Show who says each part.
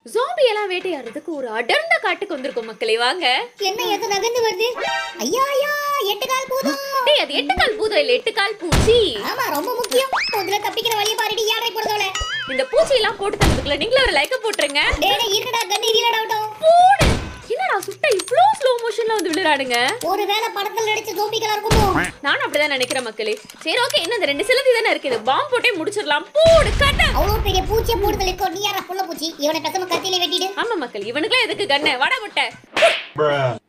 Speaker 1: Zombie எல்லாம் வேட்டையாடுறதுக்கு ஒரு அடர்ந்த காட்டுக்கு வந்திருக்கோம் மக்களே வாங்க
Speaker 2: என்ன எது நகர்ந்து வருது ஐயா ஐயா எட்டு கால் பூதம்
Speaker 1: டேய் அது எட்டு கால் பூதம் இல்ல எட்டு கால் பூச்சி
Speaker 2: ஆமா ரொம்ப முக்கியம் முதல்ல தப்பிக்கிற வழியை பாருடி யாரை போறதோல
Speaker 1: இந்த பூச்சி எல்லாம் போட்டு தரதுக்குள்ள நீங்களும் ஒரு லைக்க போட்டுருங்க
Speaker 2: டேய் டேய், இருக்கடா கண்ணு இல்லடா விட்டோம்
Speaker 1: போடு என்னடா சுட்ட இவ்ளோ ஸ்லோ மோஷன்ல வந்து விழுறாடுங்க
Speaker 2: ஒருவேளை படத்துல நடிச்ச ஜோம்பிகளா இருக்குமோ
Speaker 1: நானும் அப்படிதான் நினைக்கிறேன் மக்களே சரி ஓகே இன்னும் இந்த ரெண்டு சிலந்தி தானே இருக்குது பாம்பு போட்டே முடிச்சிடலாம் போடு கட்ட
Speaker 2: அவ்வளவு பெரிய பூச்சியை போடுதல் இருக்கோ நீ யாரா புள்ள பூச்சி இவனை பேசாம கத்தியில வெட்டிடு
Speaker 1: ஆமா மக்கள் இவனுக்குலாம் எதுக்கு கண்ணு வட முட்டை
Speaker 3: Bruh.